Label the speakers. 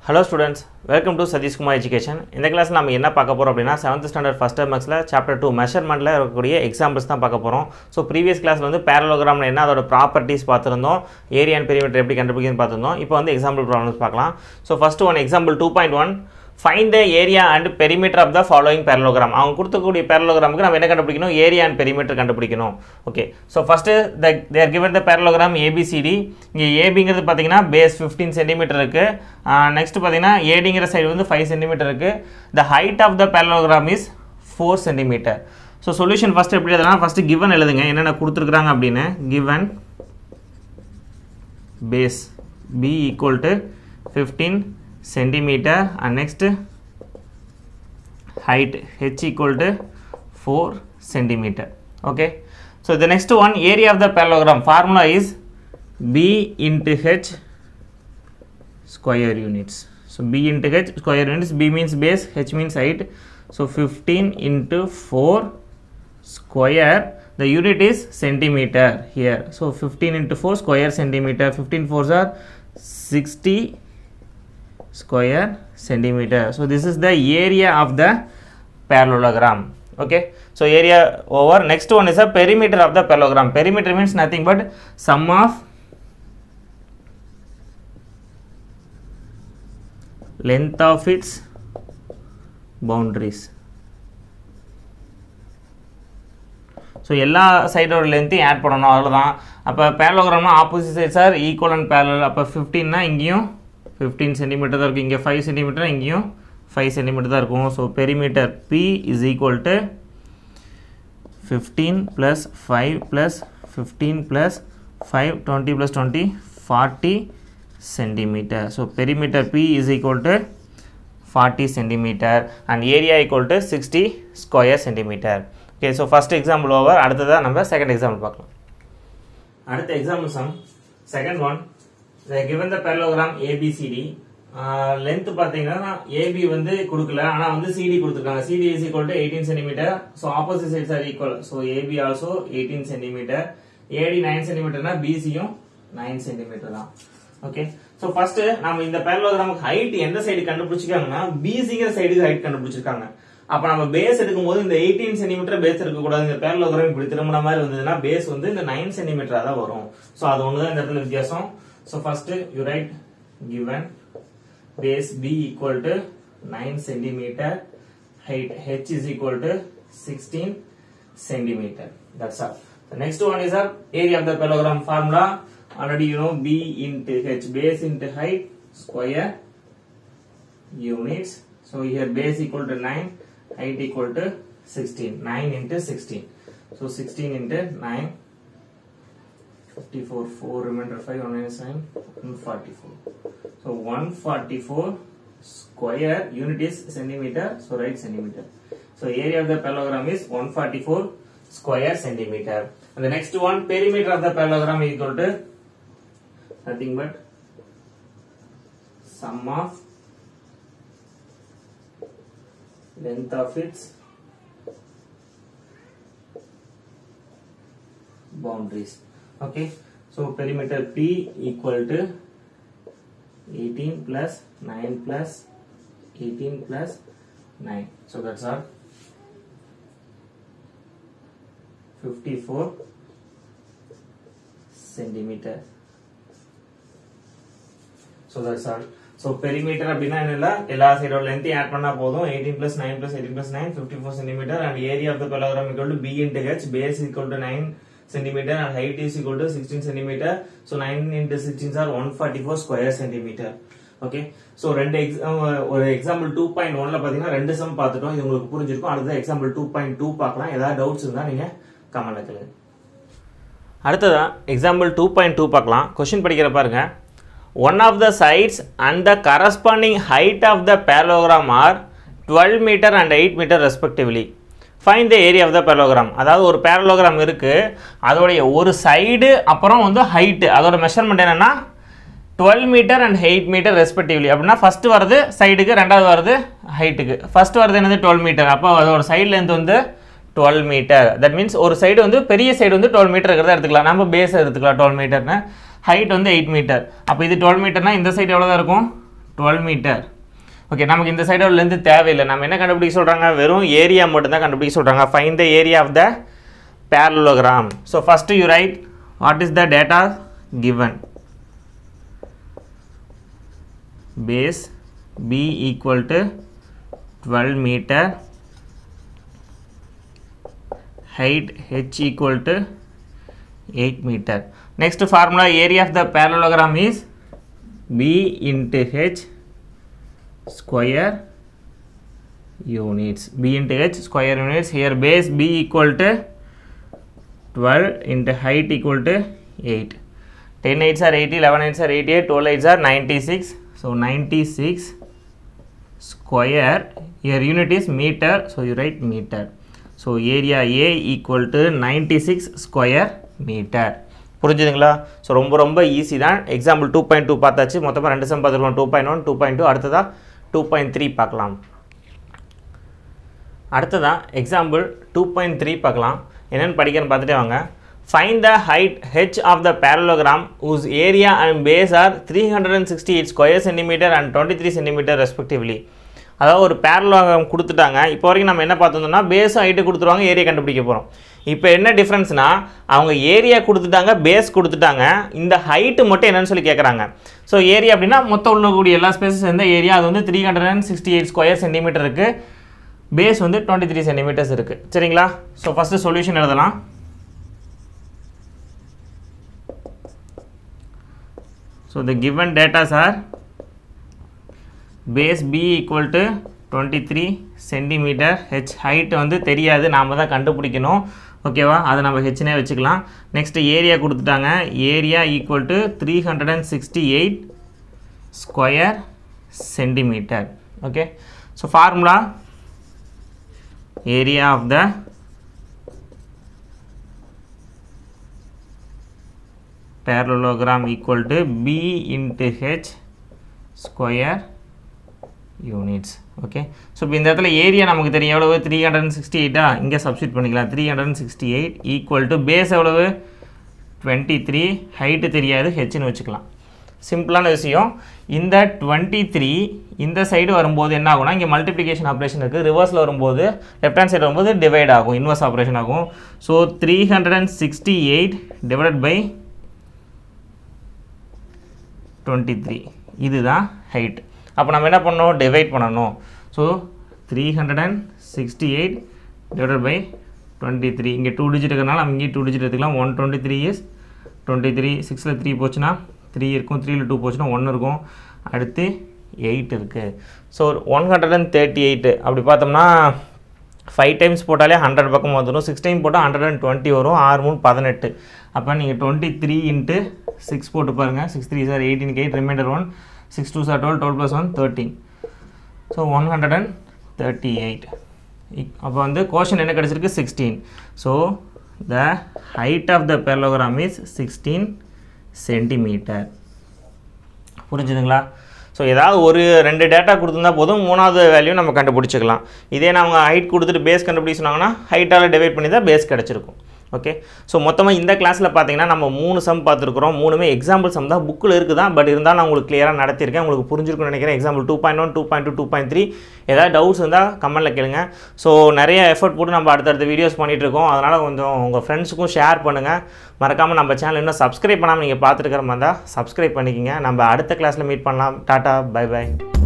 Speaker 1: hello students welcome to Satishkumar education இந்த class நம்ம என்ன பார்க்க போகிறோம் அப்படின்னா செவன்த் ஸ்டாண்டர்ட் ஃபஸ்ட் மேக்ஸில் சாப்டர் டூ மெஷர்மெண்ட்டில் இருக்கக்கூடிய எக்ஸாம்பிள்ஸ் தான் பார்க்க போகிறோம் ஸோ ப்ரீவியஸ் கிளாஸில் வந்து பேரலோகிராமில் என்ன அதோட ப்ராப்பர்ட்டிஸ் பார்த்துருந்தோம் ஏரியா அண்ட் பெரிமீட்டர் எப்படி கண்டுபிடிக்குதுன்னு பார்த்துருந்தோம் இப்போ வந்து எக்ஸாம்பிள் ப்ராப்ளம்ஸ் பார்க்கலாம் so first one example two point one find the area and perimeter of the following parallelogram அவங்க கொடுத்தக்கூடிய பேரலோகிராமுக்கு நம்ம என்ன கண்டுபிடிக்கணும் ஏரியா அண்ட் பெரிமீட்டர் கண்டுபிடிக்கணும் okay so first the there given the parallelogram ABCD இங்கே ஏபிங்கிறது பார்த்தீங்கன்னா பேஸ் ஃபிஃப்டீன் சென்டிமீட்டர் இருக்குது நெக்ஸ்ட் பார்த்தீங்கன்னா ஏடிங்கிற சைடு வந்து ஃபைவ் சென்டிமீட்டர் இருக்குது the height of the parallelogram is four centimetre so solution first எப்படி எழுதலாம் ஃபஸ்ட்டு கிவன் எழுதுங்க என்னென்ன கொடுத்துருக்குறாங்க அப்படின்னு given base b equal to 15 centimeter and next height h equal to 4 centimeter okay so the next one area of the parallelogram formula is b into h square units so b into h square units b means base h means height so 15 into 4 square the unit is centimeter here so 15 into 4 square centimeter 15 fours are 60 square centimeter so this is the area of the parallelogram okay so area over next one is a perimeter of the parallelogram perimeter means nothing but sum of length of its boundaries so எல்லா சைடோட லென்த்தையும் add பண்ணணும் அவ்வளோதான் அப்போ பேரலோகிராம்னா opposite sides are equal and parallel அப்போ ஃபிஃப்டீன்னா இங்கேயும் ஃபிஃப்டீன் சென்டிமீட்டர் தான் இருக்கும் இங்கே ஃபைவ் சென்டிமீட்டர் இங்கேயும் ஃபைவ் சென்டிமீட்டர் தான் இருக்கும் so perimeter P is equal to fifteen plus five plus fifteen plus five twenty plus twenty forty centimetre so perimeter P is equal to forty centimetre and area equal to sixty square centimetre okay so first example over அடுத்ததாக நம்ம second example பார்க்கலாம் அடுத்த example sum second one given the parallelogram ABCD length பார்த்தீங்கன்னா AB வந்து கொடுக்கல ஆனால் வந்து CD கொடுத்துருக்காங்க CD is equal to eighteen centimetre so opposite sides are equal so AB also eighteen centimetre AD nine சென்டிமீட்டர்னா பிசியும் நைன் சென்டிமீட்டர் தான் okay so first நம்ம இந்த பேரலோகிராமுக்கு ஹைட் எந்த சைடு கண்டுபிடிச்சிருக்காங்கன்னா பிசிங்கிற சைடுக்கு ஹைட் கண்டுபிடிச்சிருக்காங்க அப்ப நம்ம பேஸ் எடுக்கும் போது இந்த எயிட்டீன் சென்டிமீட்டர் பேஸ் இருக்க கூடாது இந்த பேரலோகிராம் இப்படி திரும்பின மாதிரி வந்ததுன்னா பேஸ் வந்து இந்த நைன் சென்டிமீட்டரா தான் வரும் சோ அது ஒண்ணுதான் இந்த இடத்துல வித்தியாசம் so first you write given base b equal to 9 centimeter height h is equal to 16 centimeter that's all the next one is a area of the parallelogram formula already you know b into h base into height square units so here base equal to 9 height equal to 16 9 into 16 so 16 into 9 54 4 remainder 5 1 minus 9 144 so 144 square unit is centimeter so write centimeter so area of the parallelogram is 144 square centimeter and the next one perimeter of the parallelogram is equal to nothing but sum of length of its boundaries okay so perimeter p equal to 18 plus 9 plus 18 plus 9 so that's all 54 centimeter so that's all so perimeter அப்படின்னா என்ன எல்லா சைடோட லென்த்தையும் add பண்ணா போதும் eighteen plus nine plus eighteen plus nine fifty four centimetre and area of the parallelogram equal to B into H base equal to nine centimetre and height is equal to sixteen centimetre so nine into sixteen are one forty four square centimetre okay so ரெண்டு exam ஒரு example two point ஒன்ல பாத்தீங்கன்னா ரெண்டு some பார்த்துட்டோம் இது உங்களுக்கு புரிஞ்சிருக்கும் அடுத்த எக்ஸாம்பிள் டூ பாயிண்ட் டூ பார்க்கலாம் ஏதாவது டவுட்ஸ் இருந்தா நீங்க கமெண்ட்ல கேளுங்க அடுத்ததான் எக்ஸாம்பிள் டூ பாயிண்ட் டூ பார்க்கலாம் கொஸ்டின் படிக்கிற பாருங்க one of the sides and the corresponding height of the parallelogram are 12 meter and 8 meter respectively find the area of the parallelogram அதாவது ஒரு parallelogram இருக்கு அதோடைய ஒரு சைடு அப்புறம் வந்து ஹைட் அதோட மெஷர்மெண்ட் என்னன்னா 12 metre and eight metre respectively அப்படின்னா ஃபர்ஸ்ட் வருது சைடுக்கு ரெண்டாவது வருது ஹைட்டுக்கு ஃபர்ஸ்ட் வருது என்னது டுவெல் மீட்டர் அப்போ அதோட சைடு லென்த் வந்து டுவெல் மீட்டர் தட் மீன்ஸ் ஒரு சைடு வந்து பெரிய சைடு வந்து டுவெல் மீட்டர் இருக்கிறத எடுத்துக்கலாம் நம்ம பேஸ் எடுத்துக்கலாம் டுவெல் மீட்டர்னு ஹைட் வந்து எயிட் மீட்டர் அப்போ இது டுவெல் மீட்டர்னா இந்த சைடு எவ்வளோ தான் இருக்கும் டுவெல் மீட்டர் ஓகே நமக்கு இந்த சைடோட லென்த்து தேவையில்லை நம்ம என்ன கண்டுபிடிக்க சொல்கிறாங்க வெறும் ஏரியா மட்டும்தான் கண்டுபிடிக்க சொல்கிறாங்க find the area of the parallelogram so first you write what is the data given base b equal to 12 meter height h equal to 8 meter next formula area of the parallelogram is b into h square units b into h square units here base b equal to 12 into height equal to 8 10 8s are 80 11 8s are 88 12 8s are 96 so 96 square your unit is meter so you write meter so area a equal to 96 square meter புரிஞ்சுதுங்களா so ரொம்ப ரொம்ப easy தான் example two point two பார்த்தாச்சு மொத்தமாக ரெண்டு sum பார்த்துருக்கோம் two point one two point two அடுத்ததாக two point three பார்க்கலாம் அடுத்ததான் எக்ஸாம்பிள் டூ பாயிண்ட் த்ரீ பார்க்கலாம் என்னென்னு படிக்கிறேன்னு பார்த்துட்டே வாங்க find the height H of the parallelogram whose area and base are three hundred and sixty eight square centimetre and twenty three centimetre respectively அதாவது ஒரு parallelogram கொடுத்துட்டாங்க இப்போ வரைக்கும் நம்ம என்ன பார்த்துருந்தோம்னா பேஸும் ஹைட்டு கொடுத்துருவாங்க ஏரியா கண்டுபிடிக்க போகிறோம் இப்போ என்ன டிஃப்ரென்ஸ்னா அவங்க ஏரியா கொடுத்துட்டாங்க பேஸ் கொடுத்துட்டாங்க இந்த ஹைட்டு மட்டும் என்னன்னு சொல்லி கேட்குறாங்க ஸோ ஏரியா அப்படின்னா மொத்தம் உள்ளக்கூடிய எல்லா ஸ்பேஸஸ் எந்த ஏரியா அது வந்து three hundred and sixty eight square centimetre இருக்குது பேஸ் வந்து டுவெண்ட்டி த்ரீ சென்டிமீட்டர்ஸ் இருக்குது சரிங்களா ஸோ ஃபஸ்ட்டு சொல்யூஷன் எழுதலாம் so the given datas are base b equal to twenty three centimetre h height வந்து தெரியாது நாம் தான் கண்டுபிடிக்கணும் ஓகேவா அதை நம்ம ஹெச்னே வச்சுக்கலாம் நெக்ஸ்ட் ஏரியா கொடுத்துட்டாங்க area equal to three hundred and sixty eight square centimetre okay so formula area of the parallelogram equal to b into h square units okay so இப்போ இந்த இடத்துல ஏரியா நமக்கு தெரியும் எவ்வளவு த்ரீ ஹண்ட்ரட் அண்ட் சிக்ஸ்டி எயிட்டா இங்கே substitute பண்ணிக்கலாம் three hundred and sixty eight equal to base எவ்வளவு டுவெண்ட்டி த்ரீ ஹைட்டு தெரியாது ஹெச்னு வச்சுக்கலாம் சிம்பிளான விஷயம் இந்த டுவெண்ட்டி த்ரீ இந்த சைடு வரும்போது என்ன ஆகும்னா இங்கே மல்டிப்ளிகேஷன் ஆப்ரேஷன் இருக்குது ரிவர்ஸில் வரும்போது லெஃப்ட் ஹேண்ட் சைடு வரும்போது டிவைட் ஆகும் இன்வர்ஸ் ஆப்ரேஷன் ஆகும் so three hundred and sixty eight divided by twenty three இதுதான் ஹைட் அப்போ நம்ம என்ன பண்ணணும் டிவைட் பண்ணணும் so three hundred and sixty eight divided by twenty three இங்கே டூ டிஜிட் இருக்கிறனால நம்ம இங்கே டூ டிஜிட் எடுத்துக்கலாம் one twenty three years twenty three சிக்ஸில் த்ரீ போச்சுன்னா த்ரீ இருக்கும் த்ரீயில் டூ போச்சுன்னா ஒன்று இருக்கும் அடுத்து எயிட் இருக்குது so one hundred and thirty eight அப்படி பார்த்தோம்னா ஃபைவ் டைம்ஸ் போட்டாலே ஹண்ட்ரட் பக்கம் வந்துடும் சிக்ஸ் டைம் போட்டால் ஹண்ட்ரட் அண்ட் டுவெண்ட்டி வரும் ஆறு மூணு பதினெட்டு அப்போ நீங்கள் டுவெண்ட்டி த்ரீ இன்ட்டு சிக்ஸ் போட்டு பாருங்கள் six three sir eighteen eight remainder one six two sir twelve twelve plus one thirteen so one hundred and thirty eight அப்போ வந்து கோஷன் என்ன கிடச்சிருக்கு sixteen so the height of the parallelogram is sixteen centimetre புரிஞ்சுதுங்களா ஸோ ஏதாவது ஒரு ரெண்டு data கொடுத்துருந்தா போதும் மூணாவது வேல்யூ நம்ம கண்டுபிடிச்சிக்கலாம் இதே நம்ம ஹைட் கொடுத்துட்டு பேஸ் கண்டுபிடிச்சு சொன்னாங்கன்னா ஹைட்டால் டிவைட் பண்ணி தான் பேஸ் கிடச்சிருக்கும் ஓகே ஸோ மொத்தமாக இந்த கிளாஸில் பார்த்தீங்கன்னா நம்ம மூணு சம் பார்த்துருக்குறோம் மூணுமே எக்ஸாம்பிள் சம் தான் புக்கில் இருக்குது தான் பட் இருந்தாலும் நான் உங்களுக்கு கிளியராக நடத்தியிருக்கேன் உங்களுக்கு புரிஞ்சிருக்கும்னு நினைக்கிறேன் example two point one two point two two point three ஏதாவது டவுட்ஸ் இருந்தால் கமெண்ட்டில் கேளுங்க ஸோ நிறைய எஃபர்ட் போட்டு நம்ம அடுத்தடுத்த வீடியோஸ் பண்ணிகிட்டு இருக்கோம் அதனால் கொஞ்சம் உங்கள் ஃப்ரெண்ட்ஸுக்கும் ஷேர் பண்ணுங்கள் மறக்காமல் நம்ம சேனல் இன்னும் சப்ஸ்கிரைப் பண்ணாமல் நீங்கள் பார்த்துருக்கிற மாதிரி தான் சப்ஸ்கிரைப் பண்ணிக்கோங்க நம்ம அடுத்த கிளாஸில் மீட் பண்ணலாம் டாட்டா பை பை